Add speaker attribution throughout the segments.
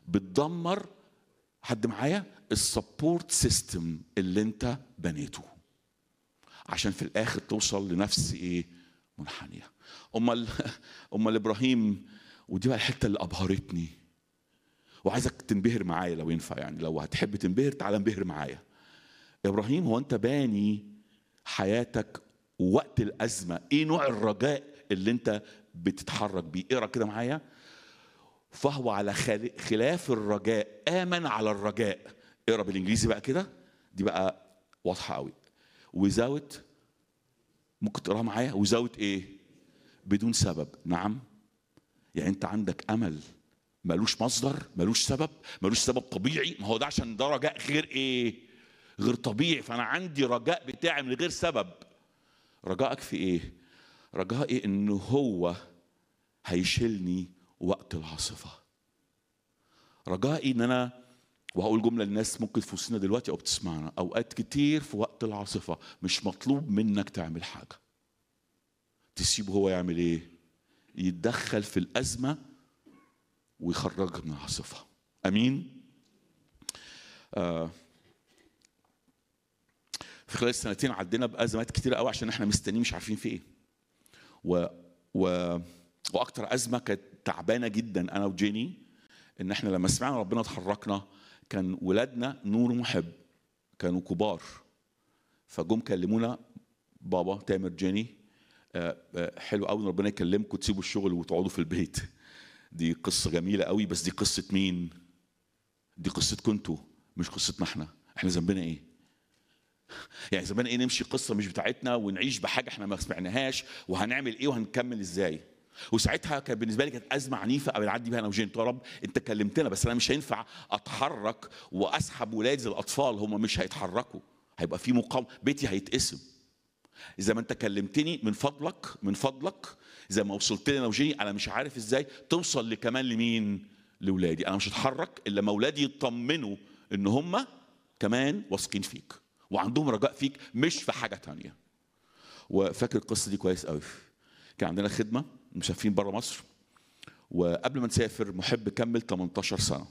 Speaker 1: بتدمر حد معايا السبورت سيستم اللي انت بنيته عشان في الاخر توصل لنفس ايه منحنيه امال امال ابراهيم ودي بقى الحته اللي ابهرتني وعايزك تنبهر معايا لو ينفع يعني لو هتحب تنبهر تعالى انبهر معايا ابراهيم هو انت باني حياتك وقت الازمه ايه نوع الرجاء اللي انت بتتحرك بيه اقرا كده معايا فهو على خل- خلاف الرجاء امن على الرجاء اقرا بالانجليزي بقى كده دي بقى واضحه قوي وزاوت ممكن تقراها معايا وزاوت ايه بدون سبب نعم يعني انت عندك امل ملوش مصدر ملوش سبب ملوش سبب طبيعي ما هو ده عشان ده رجاء غير ايه غير طبيعي فانا عندي رجاء بتاعي من غير سبب رجائك في ايه رجائي ان هو هيشيلني وقت العاصفه رجائي ان انا وهقول جمله للناس ممكن في وسطنا دلوقتي او بتسمعنا اوقات كتير في وقت العاصفه مش مطلوب منك تعمل حاجه تسيبه هو يعمل ايه يتدخل في الازمه ويخرجك من العاصفه امين آه في خلال السنتين عدينا بازمات كتير قوي عشان احنا مستنيين مش عارفين في ايه و و واكتر ازمه كانت تعبانه جدا انا وجيني ان احنا لما سمعنا ربنا اتحركنا كان ولادنا نور محب كانوا كبار فجم كلمونا بابا تامر جيني آه، آه، حلو قوي ان ربنا يكلمكم تسيبوا الشغل وتقعدوا في البيت دي قصه جميله قوي بس دي قصه مين دي قصتكم انتوا مش قصتنا احنا احنا ذنبنا ايه يعني زمان ايه نمشي قصه مش بتاعتنا ونعيش بحاجه احنا ما سمعناهاش وهنعمل ايه وهنكمل ازاي وساعتها كان بالنسبه لي كانت ازمه عنيفه قبل اعدي بيها انا وجين قلت يا رب انت كلمتنا بس انا مش هينفع اتحرك واسحب ولادي زي الاطفال هم مش هيتحركوا هيبقى في مقاومه بيتي هيتقسم اذا ما انت كلمتني من فضلك من فضلك زي ما وصلت لي انا وجيني انا مش عارف ازاي توصل لكمان لمين لاولادي انا مش هتحرك الا لما اولادي يطمنوا ان هم كمان واثقين فيك وعندهم رجاء فيك مش في حاجه تانية وفاكر القصه دي كويس قوي كان عندنا خدمه مسافرين بره مصر وقبل ما نسافر محب كمل 18 سنه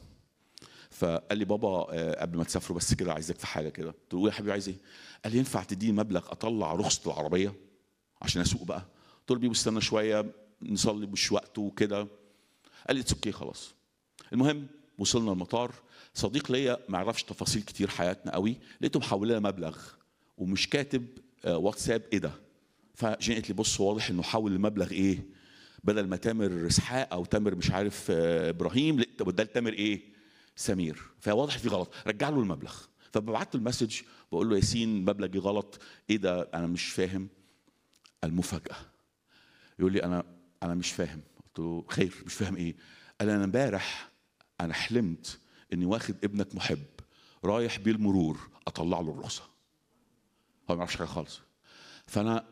Speaker 1: فقال لي بابا آه، قبل ما تسافروا بس كده عايزك في حاجه كده قلت له إيه يا حبيبي عايز ايه قال لي ينفع تديني مبلغ اطلع رخصه العربيه عشان اسوق بقى قلت له بيبو استنى شويه نصلي مش وقته وكده قال لي اتس اوكي خلاص المهم وصلنا المطار صديق ليا ما يعرفش تفاصيل كتير حياتنا قوي لقيته محول لنا مبلغ ومش كاتب آه، واتساب ايه ده فجين قالت لي بص واضح انه حول المبلغ ايه بدل ما تامر اسحاق او تامر مش عارف آه، ابراهيم لا طب ده تامر ايه سمير فواضح في غلط رجع له المبلغ فببعت له المسج بقول له ياسين مبلغي غلط ايه ده انا مش فاهم المفاجاه يقول لي انا انا مش فاهم قلت له خير مش فاهم ايه قال انا امبارح انا حلمت اني واخد ابنك محب رايح بيه المرور اطلع له الرخصه هو ما يعرفش حاجه خالص فانا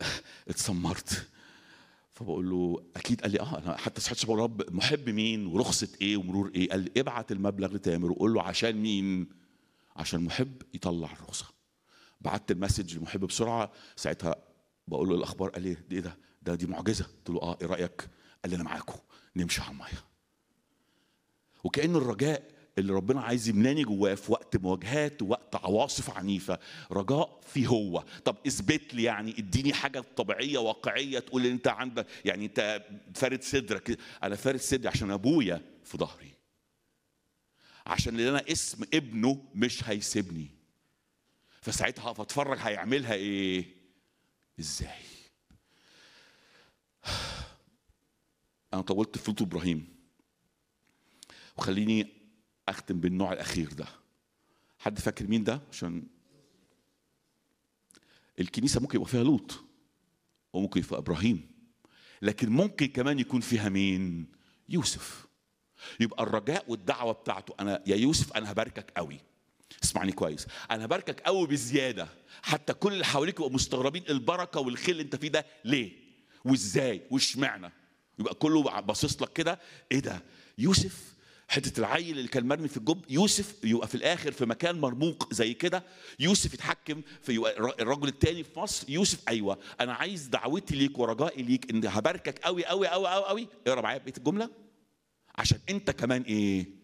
Speaker 1: اتسمرت فبقول له اكيد قال لي اه انا حتى صحيت بقول رب محب مين ورخصه ايه ومرور ايه قال لي ابعت المبلغ لتامر وقول له عشان مين عشان محب يطلع الرخصه بعت المسج لمحب بسرعه ساعتها بقول له الاخبار قال لي دي ايه ده ده دي معجزه قلت له اه ايه رايك قال لي انا معاكم نمشي على الميه وكأن الرجاء اللي ربنا عايز يملاني جواه في وقت مواجهات ووقت عواصف عنيفة رجاء في هو طب اثبت لي يعني اديني حاجة طبيعية واقعية تقول ان انت عندك يعني انت فارد صدرك انا فارد صدري عشان ابويا في ظهري عشان اللي انا اسم ابنه مش هيسيبني فساعتها هقف اتفرج هيعملها ايه ازاي انا طولت في فلوت ابراهيم وخليني اختم بالنوع الاخير ده حد فاكر مين ده عشان الكنيسه ممكن يبقى فيها لوط وممكن يبقى ابراهيم لكن ممكن كمان يكون فيها مين يوسف يبقى الرجاء والدعوه بتاعته انا يا يوسف انا هباركك قوي اسمعني كويس انا هباركك قوي بزياده حتى كل اللي حواليك يبقوا مستغربين البركه والخير اللي انت فيه ده ليه وازاي واشمعنى يبقى كله باصص لك كده ايه ده يوسف حته العيل اللي كان مرمي في الجب يوسف يبقى في الاخر في مكان مرموق زي كده يوسف يتحكم في يبقى الرجل الثاني في مصر يوسف ايوه انا عايز دعوتي ليك ورجائي ليك ان هباركك قوي قوي قوي قوي قوي اقرا معايا بقيه الجمله عشان انت كمان ايه